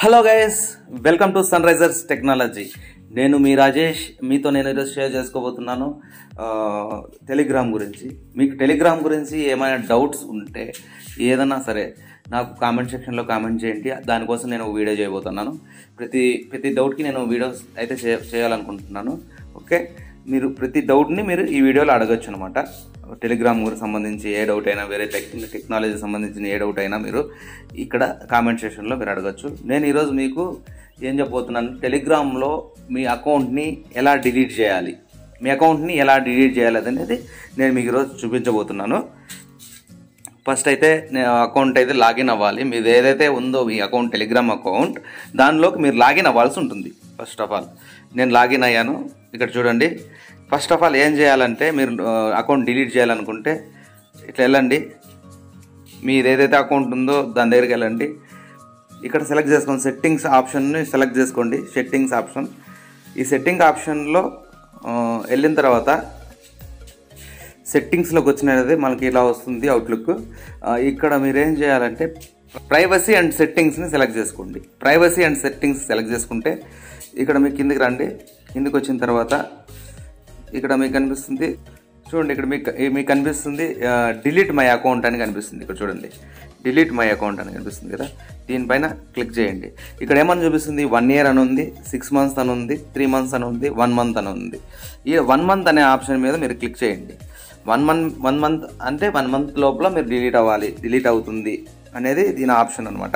hello guys welcome to Sun Risers technology నేను మీ రాజేష్ మీతో నేను ఈరోజు షేర్ చేసుకోబోతున్నాను ఆ, టెలిగ్రామ్ గురించి మీకు టెలిగ్రామ్ గురించి ఏమైనా డౌట్స్ ఉంటే ఏదైనా సరే నాకు కామెంట్ సెక్షన్లో కామెంట్ చేయండి దానికోసం నేను ఒక వీడియో చేయబోతున్నాను ప్రతి ప్రతి డౌట్కి నేను వీడియోస్ అయితే చే చేయాలనుకుంటున్నాను ఓకే మీరు ప్రతి డౌట్ని మీరు ఈ వీడియోలో అడగచ్చు అనమాట టెలిగ్రామ్ గురించి సంబంధించి ఏ డౌట్ అయినా వేరే టెక్ టెక్నాలజీ సంబంధించిన ఏ డౌట్ అయినా మీరు ఇక్కడ కామెంట్ సెక్షన్లో మీరు అడగచ్చు నేను ఈరోజు మీకు ఏం చెప్పబోతున్నాను టెలిగ్రామ్లో మీ అకౌంట్ని ఎలా డిలీట్ చేయాలి మీ అకౌంట్ని ఎలా డిలీట్ చేయాలి అనేది నేను మీకు ఈరోజు చూపించబోతున్నాను ఫస్ట్ అయితే నేను అకౌంట్ అయితే లాగిన్ అవ్వాలి మీది ఏదైతే ఉందో మీ అకౌంట్ టెలిగ్రామ్ అకౌంట్ దానిలోకి మీరు లాగిన్ అవ్వాల్సి ఉంటుంది ఫస్ట్ ఆఫ్ ఆల్ నేను లాగిన్ అయ్యాను ఇక్కడ చూడండి ఫస్ట్ ఆఫ్ ఆల్ ఏం చేయాలంటే మీరు అకౌంట్ డిలీట్ చేయాలనుకుంటే ఇట్లా వెళ్ళండి మీది ఏదైతే అకౌంట్ ఉందో దాని దగ్గరికి వెళ్ళండి ఇక్కడ సెలెక్ట్ చేసుకోండి సెట్టింగ్స్ ఆప్షన్ని సెలెక్ట్ చేసుకోండి సెట్టింగ్స్ ఆప్షన్ ఈ సెట్టింగ్ ఆప్షన్లో ఆ, వెళ్ళిన తర్వాత సెట్టింగ్స్లోకి వచ్చినది మనకి ఇలా వస్తుంది అవుట్లుక్ ఇక్కడ మీరు ఏం చేయాలంటే ప్రైవసీ అండ్ సెట్టింగ్స్ని సెలెక్ట్ చేసుకోండి ప్రైవసీ అండ్ సెట్టింగ్స్ సెలెక్ట్ చేసుకుంటే ఇక్కడ మీకు కిందికి రండి కిందికి వచ్చిన తర్వాత ఇక్కడ మీకు కనిపిస్తుంది చూడండి ఇక్కడ మీకు మీకు కనిపిస్తుంది డిలీట్ మై అకౌంట్ అని కనిపిస్తుంది ఇక్కడ చూడండి డిలీట్ మై అకౌంట్ అని కనిపిస్తుంది కదా దీనిపైన క్లిక్ చేయండి ఇక్కడ ఏమని చూపిస్తుంది వన్ ఇయర్ అని ఉంది సిక్స్ మంత్స్ అని ఉంది త్రీ మంత్స్ అని ఉంది వన్ మంత్ అని ఉంది ఈ వన్ మంత్ అనే ఆప్షన్ మీద మీరు క్లిక్ చేయండి వన్ మంత్ వన్ మంత్ అంటే వన్ మంత్ లోపల మీరు డిలీట్ అవ్వాలి డిలీట్ అవుతుంది అనేది దీని ఆప్షన్ అనమాట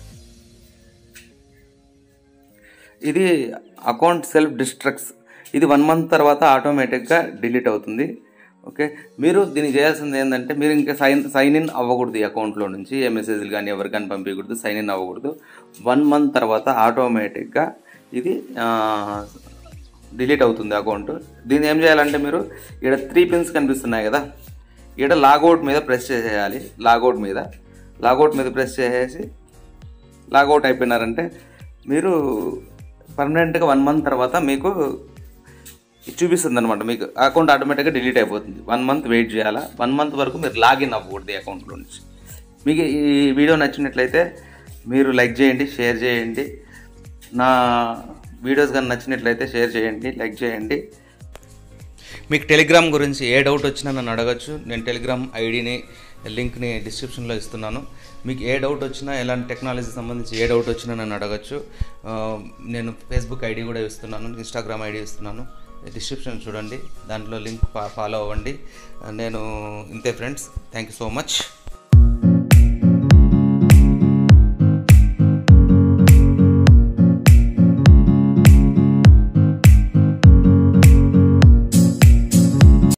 ఇది అకౌంట్ సెల్ఫ్ డిస్ట్రక్ట్స్ ఇది వన్ మంత్ తర్వాత ఆటోమేటిక్గా డిలీట్ అవుతుంది ఓకే మీరు దీన్ని చేయాల్సింది ఏంటంటే మీరు ఇంకా సైన్ సైన్ ఇన్ అవ్వకూడదు ఈ అకౌంట్లో నుంచి ఏ మెసేజ్లు కానీ ఎవరికైనా పంపించకూడదు సైన్ ఇన్ అవ్వకూడదు వన్ మంత్ తర్వాత ఆటోమేటిక్గా ఇది డిలీట్ అవుతుంది అకౌంట్ దీన్ని ఏం చేయాలంటే మీరు ఇక్కడ త్రీ పిన్స్ కనిపిస్తున్నాయి కదా ఇక్కడ లాగౌట్ మీద ప్రెస్ చేసేయాలి లాగౌట్ మీద లాగౌట్ మీద ప్రెస్ చేసేసి లాగౌట్ అయిపోయినారంటే మీరు పర్మనెంట్గా వన్ మంత్ తర్వాత మీకు ఇది చూపిస్తుంది అనమాట మీకు అకౌంట్ ఆటోమేటిక్గా డిలీట్ అయిపోతుంది వన్ మంత్ వెయిట్ చేయాలా వన్ మంత్ వరకు మీరు లాగిన్ అవ్వకూడదు ఈ అకౌంట్లో నుంచి మీకు ఈ వీడియో నచ్చినట్లయితే మీరు లైక్ చేయండి షేర్ చేయండి నా వీడియోస్ కానీ నచ్చినట్లయితే షేర్ చేయండి లైక్ చేయండి మీకు టెలిగ్రామ్ గురించి ఏ డౌట్ వచ్చినా నన్ను అడగచ్చు నేను టెలిగ్రామ్ ఐడిని లింక్ని డిస్క్రిప్షన్లో ఇస్తున్నాను మీకు ఏ డౌట్ వచ్చినా ఎలాంటి టెక్నాలజీ సంబంధించి ఏ డౌట్ వచ్చినా నన్ను అడగచ్చు ఆ, నేను ఫేస్బుక్ ఐడి కూడా ఇస్తున్నాను ఇన్స్టాగ్రామ్ ఐడి ఇస్తున్నాను డిస్క్రిప్షన్ చూడండి దాంట్లో లింక్ ఫాలో అవ్వండి నేను ఇంతే friends thank you so much